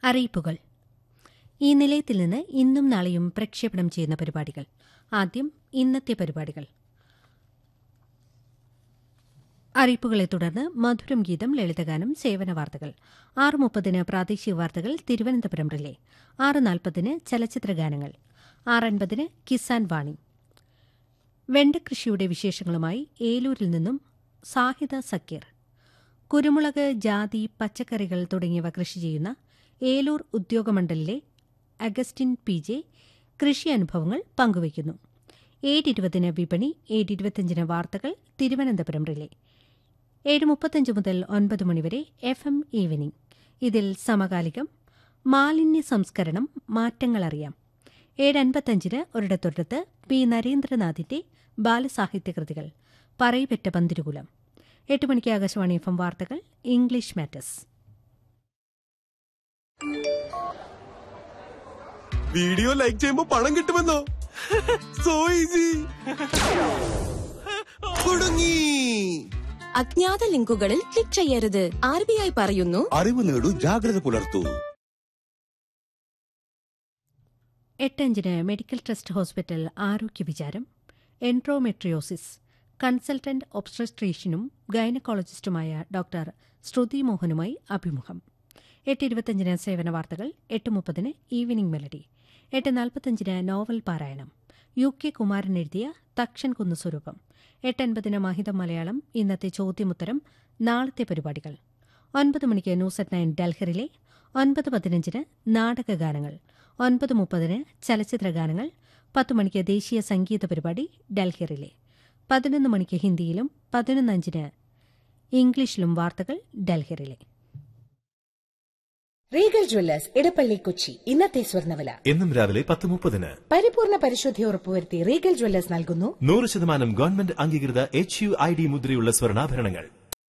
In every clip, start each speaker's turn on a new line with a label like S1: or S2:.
S1: അറിയിപ്പുകൾ ഈ നിലയത്തിൽ നിന്ന് ഇന്നും നാളെയും പ്രക്ഷേപണം ചെയ്യുന്ന പരിപാടികൾ ആദ്യം ഇന്നത്തെ പരിപാടികൾ അറിയിപ്പുകളെ തുടർന്ന് മധുരം ഗീതം ലളിതഗാനം സേവന വാർത്തകൾ ആറ് മുപ്പതിന് പ്രാദേശിക വാർത്തകൾ തിരുവനന്തപുരം റിലേ ആറ് നാൽപ്പതിന് ചലച്ചിത്ര ഗാനങ്ങൾ ആറ് അൻപതിന് കിസാൻ വാണി വെണ്ടകൃഷിയുടെ വിശേഷങ്ങളുമായി ഏലൂരിൽ നിന്നും സാഹിദ സക്കീർ കുരുമുളക് ജാതി പച്ചക്കറികൾ തുടങ്ങിയവ കൃഷി ചെയ്യുന്ന ഏലൂർ ഉദ്യോഗമണ്ഡലിലെ അഗസ്റ്റിൻ പി ജെ കൃഷി അനുഭവങ്ങൾ പങ്കുവയ്ക്കുന്നു ഏഴ് ഇരുപതിന് വിപണി ഏഴ് ഇരുപത്തിയഞ്ചിന് വാർത്തകൾ തിരുവനന്തപുരം റിലേ ഏഴ് മുപ്പത്തഞ്ച് മുതൽ ഒൻപത് മണിവരെ എഫ് എം ഈവനിംഗ് ഇതിൽ സമകാലികം മാലിന്യ സംസ്കരണം മാറ്റങ്ങളറിയാം ഏഴ് അൻപത്തഞ്ചിന് ഒരിടത്തൊരിടത്ത് പി നരേന്ദ്രനാഥിന്റെ ബാലസാഹിത്യകൃതികൾ പറയിപെറ്റ പന്തിരുകുലം എട്ട് മണിക്ക് ആകാശവാണി എഫ് എം വാർത്തകൾ ഇംഗ്ലീഷ് മാറ്റേഴ്സ്
S2: വീഡിയോ ലൈക്ക് ചെയ്യുമ്പോ പണം കിട്ടുമെന്നോ സോ ഈസി കുടുങ്ങി
S3: അജ്ഞാത ലിങ്കുകളിൽ ക്ലിക്ക് ചെയ്യരുത് ആർ ബി ഐ പറയുന്നു
S2: അറിവ് നേടൂ ജാഗ്രത പുലർത്തൂ
S1: എട്ടഞ്ചിന് മെഡിക്കൽ ട്രസ്റ്റ് ഹോസ്പിറ്റൽ ആരോഗ്യ വിചാരം എൻട്രോമെട്രിയോസിസ് കൺസൾട്ടന്റ് ഒബ്സ്ട്രട്രീഷ്യനും ഗൈനക്കോളജിസ്റ്റുമായ ഡോക്ടർ ശ്രുതി മോഹനുമായി അഭിമുഖം എട്ട് ഇരുപത്തഞ്ചിന് സേവന വാർത്തകൾ എട്ട് മുപ്പതിന് ഈവനിംഗ് മെലഡി എട്ട് നാൽപ്പത്തഞ്ചിന് നോവൽ പാരായണം യു കെ കുമാരൻ എഴുതിയ തക്ഷൻ കുന്നു സ്വരൂപം എട്ടൻപതിന് മഹിതം മലയാളം ഇന്നത്തെ ചോദ്യമുത്തരം നാളത്തെ പരിപാടികൾ ഒൻപത് മണിക്ക് ന്യൂസ് അറ്റ് നയൻ ഡൽഹറിലെ ഒൻപത് പതിനഞ്ചിന് നാടകഗാനങ്ങൾ ഒൻപത് മുപ്പതിന് ചലച്ചിത്ര ഗാനങ്ങൾ പത്ത് മണിക്ക് ദേശീയ സംഗീത പരിപാടി ഡൽഹിറിലെ പതിനൊന്ന് മണിക്ക് ഹിന്ദിയിലും പതിനൊന്നഞ്ചിന് ഇംഗ്ലീഷിലും വാർത്തകൾ ഡൽഹിറിലെ
S4: റീഗൽ ജ്വല്ലേഴ്സ് ഇടപ്പള്ളി കൊച്ചി ഇന്നത്തെ സ്വർണ്ണവില
S5: എന്നും രാവിലെ പത്ത് മുപ്പതിന്
S4: പരിപൂർണ പരിശുദ്ധി ഉറപ്പുവരുത്തി റീഗൽ ജ്വല്ലേഴ്സ് നൽകുന്നു
S5: നൂറ് ശതമാനം ഗവൺമെന്റ് അംഗീകൃത എച്ച് യു ഐ ഡി മുദ്രയുള്ള സ്വർണ്ണാഭരണങ്ങൾ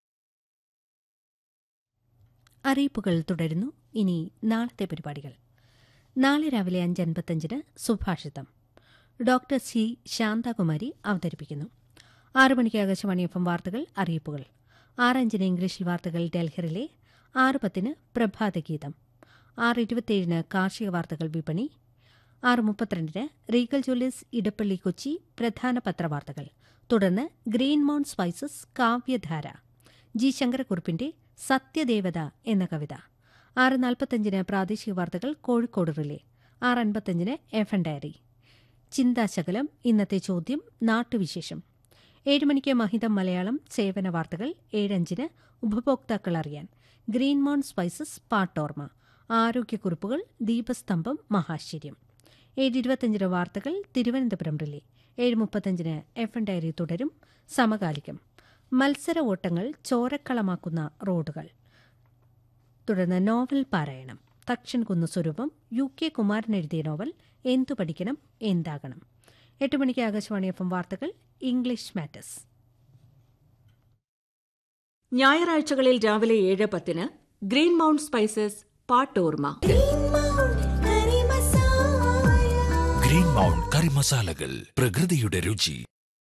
S1: അറിയിപ്പുകൾ തുടരുന്നു ഇനി നാളത്തെ പരിപാടികൾ നാളെ രാവിലെ അഞ്ച് അൻപത്തഞ്ചിന് സുഭാഷിതം ഡോക്ടർ സി ശാന്താകുമാരി അവതരിപ്പിക്കുന്നു ആറ് മണിക്ക് ആകാശവാണി എഫ് എം വാർത്തകൾ അറിയിപ്പുകൾ ആറ് അഞ്ചിന് ഇംഗ്ലീഷിൽ വാർത്തകൾ ഡൽഹിറിലെ ആറ് പത്തിന് പ്രഭാതഗീതം ആറ് ഇരുപത്തിയേഴിന് കാർഷിക വാർത്തകൾ വിപണി ആറ് മുപ്പത്തിരണ്ടിന് റീഗൽ ജ്വല്ലേഴ്സ് ഇടപ്പള്ളി കൊച്ചി പ്രധാന പത്രവാർത്തകൾ തുടർന്ന് ഗ്രീൻ മൗണ്ട് സ്പൈസസ് കാവ്യധാര ജി ശങ്കരക്കുറുപ്പിന്റെ സത്യദേവത എന്ന കവിത ആറ് നാൽപ്പത്തഞ്ചിന് പ്രാദേശിക വാർത്തകൾ കോഴിക്കോട് റിലേ ആറ് അൻപത്തഞ്ചിന് എഫ് എൻ ഡയറി ചിന്താശകലം ഇന്നത്തെ ചോദ്യം നാട്ടുവിശേഷം ഏഴ് മണിക്ക് മഹിതം മലയാളം സേവന വാർത്തകൾ ഏഴഞ്ചിന് ഉപഭോക്താക്കൾ അറിയാൻ ഗ്രീൻ മൗണ്ട് സ്പൈസസ് പാട്ടോർമ ആരോഗ്യക്കുറിപ്പുകൾ ദീപസ്തംഭം മഹാശ്ചര്യം ഏഴ് ഇരുപത്തഞ്ചിന് വാർത്തകൾ തിരുവനന്തപുരം റിലേ ഏഴ് മുപ്പത്തഞ്ചിന് എഫ് എൻ ഡയറി തുടരും സമകാലികം മത്സര ഓട്ടങ്ങൾ ചോരക്കളമാക്കുന്ന റോഡുകൾ തുടർന്ന് നോവൽ പാരായണം തക്ഷൻ കുന്നു സ്വരൂപം യു കെ കുമാരൻ എഴുതിയ നോവൽ എന്തു പഠിക്കണം എന്താകണം എട്ട് മണിക്ക് ആകാശവാണി എഫ് എം വാർത്തകൾ ഇംഗ്ലീഷ് മാറ്റേഴ്സ്
S6: ഞായറാഴ്ചകളിൽ രാവിലെ ഏഴ് പത്തിന് ഗ്രീൻ മൗണ്ട് സ്പൈസസ് പാട്ടോർമ
S7: ഗ്രീൻ മൗണ്ട് കറി മസാലകൾ പ്രകൃതിയുടെ രുചി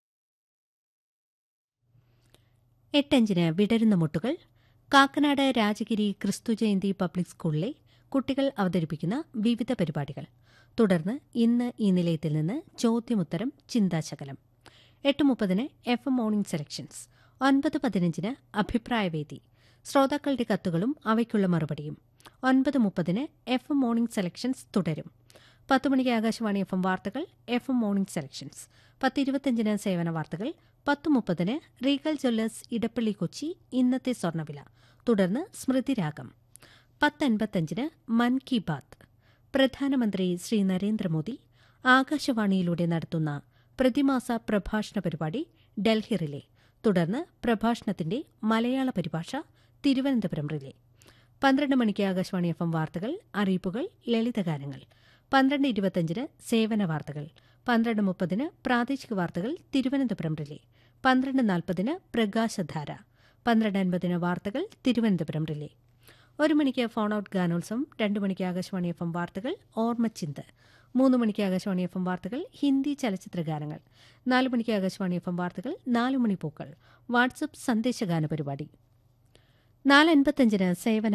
S1: എട്ടഞ്ചിന് വിടരുന്ന മുട്ടുകൾ കാക്കനാട് രാജഗിരി ക്രിസ്തു ജയന്തി പബ്ലിക് സ്കൂളിലെ കുട്ടികൾ അവതരിപ്പിക്കുന്ന വിവിധ പരിപാടികൾ തുടർന്ന് ഇന്ന് ഈ നിലയത്തിൽ നിന്ന് ചോദ്യമുത്തരം ചിന്താശകലം എട്ട് മുപ്പതിന് എഫ് എം മോർണിംഗ് സെലക്ഷൻസ് ഒൻപത് പതിനഞ്ചിന് അഭിപ്രായവേദി ശ്രോതാക്കളുടെ കത്തുകളും അവയ്ക്കുള്ള മറുപടിയും ഒൻപത് മുപ്പതിന് എഫ് എം മോർണിംഗ് സെലക്ഷൻസ് തുടരും പത്ത് മണിക്ക് ആകാശവാണി എഫ് എം വാർത്തകൾ എഫ് എം മോർണിംഗ് സെലക്ഷൻസ് പത്ത് ഇരുപത്തിയഞ്ചിന് സേവന വാർത്തകൾ പത്ത് മുപ്പതിന് റീഗൽ ജ്വല്ലേഴ്സ് ഇടപ്പള്ളി കൊച്ചി ഇന്നത്തെ സ്വർണ്ണവില തുടർന്ന് സ്മൃതിരാഗം പത്തൻപത്തഞ്ചിന് മൻ കി ബാത്ത് പ്രധാനമന്ത്രി ശ്രീ നരേന്ദ്രമോദി ആകാശവാണിയിലൂടെ നടത്തുന്ന പ്രതിമാസ പ്രഭാഷണ പരിപാടി ഡൽഹി റിലേ തുടർന്ന് പ്രഭാഷണത്തിന്റെ മലയാള പരിഭാഷ തിരുവനന്തപുരം റിലേ പന്ത്രണ്ട് മണിക്ക് ആകാശവാണി എഫ് എം വാർത്തകൾ അറിയിപ്പുകൾ ലളിതഗാനങ്ങൾ പന്ത്രണ്ട് ഇരുപത്തഞ്ചിന് സേവന വാർത്തകൾ പന്ത്രണ്ട് മുപ്പതിന് പ്രാദേശിക വാർത്തകൾ തിരുവനന്തപുരം റിലേ പന്ത്രണ്ട് നാൽപ്പതിന് പ്രകാശധാര പന്ത്രണ്ട് അൻപതിന് വാർത്തകൾ തിരുവനന്തപുരം റിലേ ഒരു മണിക്ക് ഫോൺ ഔട്ട് ഗാനോത്സവം രണ്ട് മണിക്ക് ആകാശവാണി എഫ് എം വാർത്തകൾ ഓർമ്മച്ചിന്ത് മൂന്ന് മണിക്ക് ആകാശവാണി എഫ് എം വാർത്തകൾ ഹിന്ദി ചലച്ചിത്ര ഗാനങ്ങൾ നാല് മണിക്ക് ആകാശവാണി എഫ് എം വാർത്തകൾ നാല് മണി പൂക്കൾ വാട്സപ്പ് സന്ദേശഗാന പരിപാടി നാല് അൻപത്തഞ്ചിന് സേവന